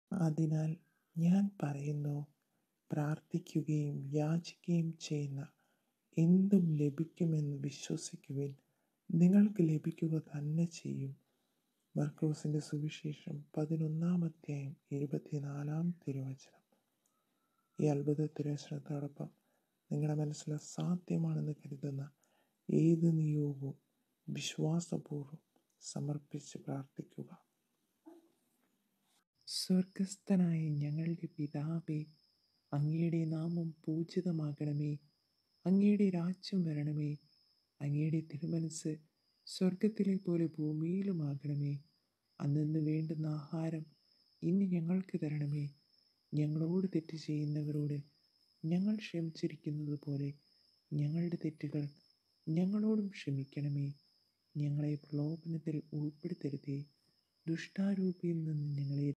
അതിനാൽ ഞാൻ പറയുന്നു പ്രാർത്ഥിക്കുകയും യാചിക്കുകയും ചെയ്യുന്ന എന്തും ലഭിക്കുമെന്ന് വിശ്വസിക്കുവിൻ നിങ്ങൾക്ക് ലഭിക്കുക തന്നെ ചെയ്യും മർക്കോസിൻ്റെ സുവിശേഷം പതിനൊന്നാം അധ്യായം ഇരുപത്തിനാലാം തിരുവചനം ഈ അത്ഭുത തിരുവചനത്തോടൊപ്പം നിങ്ങളുടെ മനസ്സിൽ അസാധ്യമാണെന്ന് കരുതുന്ന ഏത് നിയോഗവും വിശ്വാസപൂർവ്വം സമർപ്പിച്ച് പ്രാർത്ഥിക്കുക സ്വർഗസ്ഥനായ ഞങ്ങളുടെ പിതാവേ അങ്ങയുടെ നാമം പൂജിതമാകണമേ അങ്ങയുടെ രാജ്യം വരണമേ അങ്ങയുടെ തിരുമനസ് സ്വർഗത്തിലെ പോലെ ഭൂമിയിലുമാകണമേ അന്നു വേണ്ടുന്ന ആഹാരം ഇന്ന് ഞങ്ങൾക്ക് തരണമേ ഞങ്ങളോട് തെറ്റ് ചെയ്യുന്നവരോട് ഞങ്ങൾ ക്ഷമിച്ചിരിക്കുന്നത് പോലെ ഞങ്ങളുടെ തെറ്റുകൾ ഞങ്ങളോടും ക്ഷമിക്കണമേ ഞങ്ങളെ പ്രലോഭനത്തിൽ ഉൾപ്പെടുത്തരുതേ ദുഷ്ടാരൂപിയിൽ നിന്ന് ഞങ്ങളെ